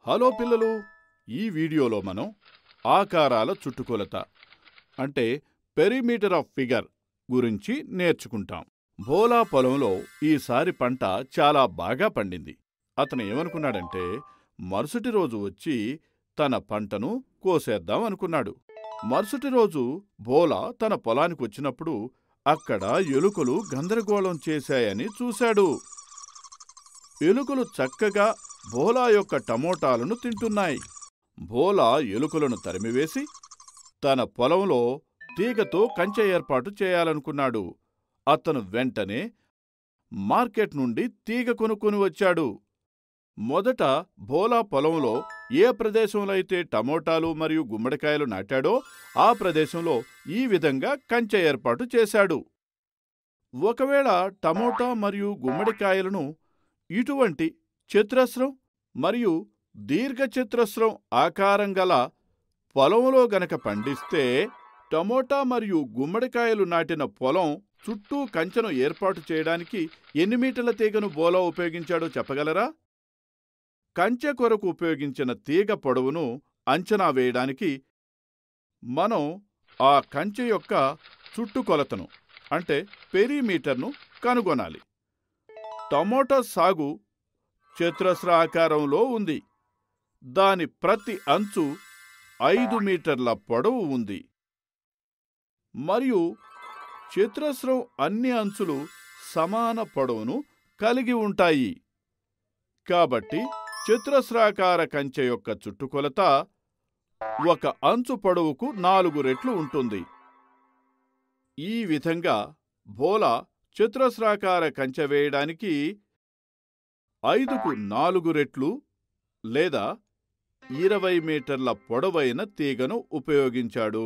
hello పిల్లలు ఈ వీడియోలో మనం ఆకారాల చుట్టుకొలత అంటే పెరిమీటర్ ఆఫ్ ఫిగర్ గురించి నేర్చుకుంటాం భోలా పొలంలో ఈసారి పంట చాలా బాగా పండింది అతను ఏమనుకున్నాడంటే మరుసటి రోజు వచ్చి తన పంటను కోసేద్దాం అనుకున్నాడు మరుసటి రోజు భోలా తన పొలానికి వచ్చినప్పుడు అక్కడ ఎలుకలు గందరగోళం చేశాయని చూశాడు ఎలుకలు చక్కగా భోలా యొక్క టమోటాలను తింటున్నాయి భోలా ఎలుకలను తరిమివేసి తన పొలంలో తీగతో కంచె ఏర్పాటు చేయాలనుకున్నాడు అతను వెంటనే మార్కెట్ నుండి తీగ కొనుక్కొని వచ్చాడు మొదట భోలా పొలంలో ఏ ప్రదేశంలో అయితే టమోటాలు మరియు గుమ్మడికాయలు నాటాడో ఆ ప్రదేశంలో ఈ విధంగా కంచె ఏర్పాటు చేశాడు ఒకవేళ టమోటా మరియు గుమ్మడికాయలను ఇటువంటి చతురస్రం మరియు దీర్ఘచతురస్రం ఆకారం గల పొలంలో గనక పండిస్తే టమోటా మరియు గుమ్మడికాయలు నాటిన పొలం చుట్టూ కంచెను ఏర్పాటు చేయడానికి ఎన్ని మీటర్ల తీగను బోలా ఉపయోగించాడో చెప్పగలరా కంచె కొరకు ఉపయోగించిన తీగ పొడవును అంచనా వేయడానికి మనం ఆ కంచె యొక్క చుట్టుకొలతను అంటే పెరీమీటర్ను కనుగొనాలి టమోటా సాగు చతురస్ర ఆకారంలో ఉంది దాని ప్రతి అంచు ఐదు మీటర్ల పొడవు ఉంది మరియు చతురస్రం అన్ని అంచులు సమాన పొడవును కలిగి ఉంటాయి కాబట్టి చతురస్రాకార కంచె యొక్క చుట్టుకొలత ఒక అంచు పొడవుకు నాలుగు రెట్లు ఉంటుంది ఈ విధంగా బోలా చతురస్రాకార కంచె వేయడానికి ఐదుకు నాలుగు రెట్లు లేదా ఇరవై మీటర్ల పొడవైన తీగను ఉపయోగించాడు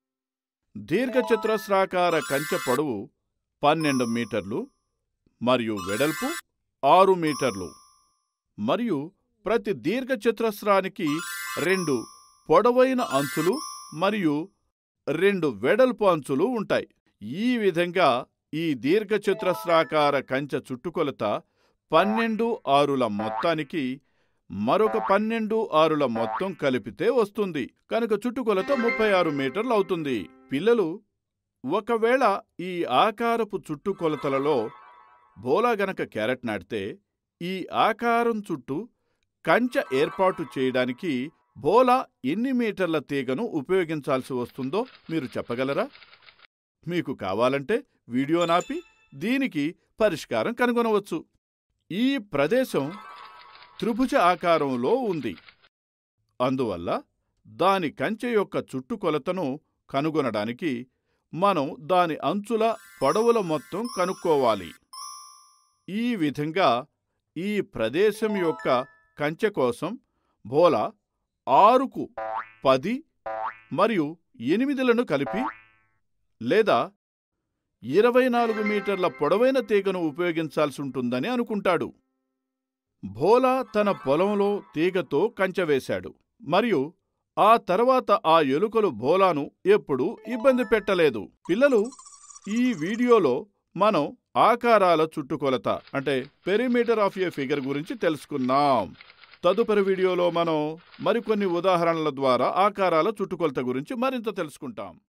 దీర్ఘచతురస్రాకార కంచె పొడవు పన్నెండు మీటర్లు మరియు వెడల్పు ఆరు మీటర్లు మరియు ప్రతి దీర్ఘచతురస్రానికి రెండు పొడవైన అంచులు మరియు రెండు వెడల్పు అంచులు ఉంటాయి ఈ విధంగా ఈ దీర్ఘచతురస్రాకార కంచె చుట్టుకొలత పన్నెండు ఆరుల మొత్తానికి మరొక పన్నెండు ఆరుల మొత్తం కలిపితే వస్తుంది కనుక చుట్టుకొలత ముప్పై ఆరు మీటర్లు అవుతుంది పిల్లలు ఒకవేళ ఈ ఆకారపు చుట్టుకొలతలలో బోలా గనక క్యారెట్ నాటితే ఈ ఆకారం చుట్టూ కంచె ఏర్పాటు చేయడానికి బోలా ఎన్ని మీటర్ల తీగను ఉపయోగించాల్సి వస్తుందో మీరు చెప్పగలరా మీకు కావాలంటే వీడియో నాపి దీనికి పరిష్కారం కనుగొనవచ్చు ఈ ప్రదేశం త్రిభుజ ఆకారంలో ఉంది అందువల్ల దాని కంచె యొక్క చుట్టుకొలతను కనుగొనడానికి మనం దాని అంచుల పొడవుల మొత్తం కనుక్కోవాలి ఈ విధంగా ఈ ప్రదేశం యొక్క కంచె కోసం బోలా ఆరుకు పది మరియు ఎనిమిదిలను కలిపి లేదా ఇరవై నాలుగు మీటర్ల పొడవైన తీగను ఉపయోగించాల్సి ఉంటుందని అనుకుంటాడు భోలా తన పొలంలో తీగతో కంచె వేశాడు మరియు ఆ తర్వాత ఆ ఎలుకలు భోలాను ఎప్పుడూ ఇబ్బంది పెట్టలేదు పిల్లలు ఈ వీడియోలో మనం ఆకారాల చుట్టుకొలత అంటే పెరిమీటర్ ఆఫ్ ఏ ఫిగర్ గురించి తెలుసుకున్నాం తదుపరి వీడియోలో మనం మరికొన్ని ఉదాహరణల ద్వారా ఆకారాల చుట్టుకొలత గురించి మరింత తెలుసుకుంటాం